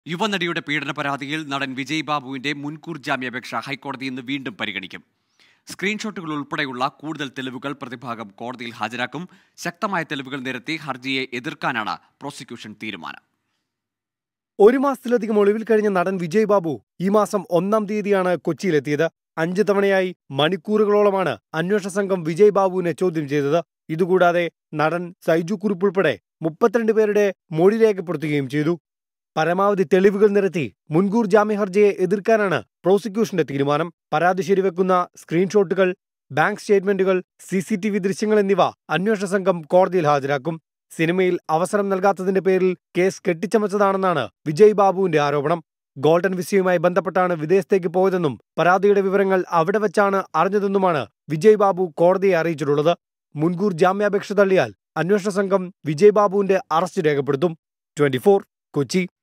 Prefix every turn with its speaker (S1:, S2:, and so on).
S1: യുവനടിയുടെ പീഡന പരാതിയിൽ നടൻ വിജയ് ബാബുവിന്റെ മുൻകൂർ ജാമ്യാപേക്ഷ ഹൈക്കോടതി ഇന്ന് വീണ്ടും പരിഗണിക്കും സ്ക്രീൻഷോട്ടുകൾ ഉൾപ്പെടെയുള്ള കൂടുതൽ തെളിവുകൾ പ്രതിഭാഗം കോടതിയിൽ ഹാജരാക്കും ശക്തമായ തെളിവുകൾ നിരത്തി ഹർജിയെ എതിർക്കാനാണ് പ്രോസിക്യൂഷൻ തീരുമാനം
S2: ഒരു മാസത്തിലധികം ഒളിവിൽ കഴിഞ്ഞ നടൻ വിജയ് ബാബു ഈ മാസം ഒന്നാം തീയതിയാണ് കൊച്ചിയിലെത്തിയത് അഞ്ച് തവണയായി മണിക്കൂറുകളോളമാണ് അന്വേഷണ സംഘം വിജയ് ബാബുവിനെ ചോദ്യം ചെയ്തത് ഇതുകൂടാതെ നടൻ സൈജു കുറുപ്പ് ഉൾപ്പെടെ മുപ്പത്തിരണ്ട് പേരുടെ മൊഴി രേഖപ്പെടുത്തുകയും ചെയ്തു പരമാവധി തെളിവുകൾ നിരത്തി മുൻകൂർ ജാമ്യ ഹർജിയെ എതിർക്കാനാണ് പ്രോസിക്യൂഷന്റെ തീരുമാനം പരാതി ശരിവെക്കുന്ന സ്ക്രീൻഷോട്ടുകൾ ബാങ്ക് സ്റ്റേറ്റ്മെന്റുകൾ സി സി ടി വി ദൃശ്യങ്ങൾ എന്നിവ അന്വേഷണ സംഘം കോടതിയിൽ ഹാജരാക്കും സിനിമയിൽ അവസരം നൽകാത്തതിന്റെ പേരിൽ കേസ് കെട്ടിച്ചമച്ചതാണെന്നാണ് വിജയ് ബാബുവിന്റെ ആരോപണം ഗോൾഡൻ വിസയുമായി ബന്ധപ്പെട്ടാണ് വിദേശത്തേക്ക് പോയതെന്നും പരാതിയുടെ വിവരങ്ങൾ അവിടെ വെച്ചാണ് അറിഞ്ഞതെന്നുമാണ് വിജയ് ബാബു കോടതിയെ അറിയിച്ചിട്ടുള്ളത് മുൻകൂർ ജാമ്യാപേക്ഷ തള്ളിയാൽ അന്വേഷണ സംഘം വിജയ് ബാബുവിന്റെ അറസ്റ്റ് രേഖപ്പെടുത്തും ട്വന്റി കൊച്ചി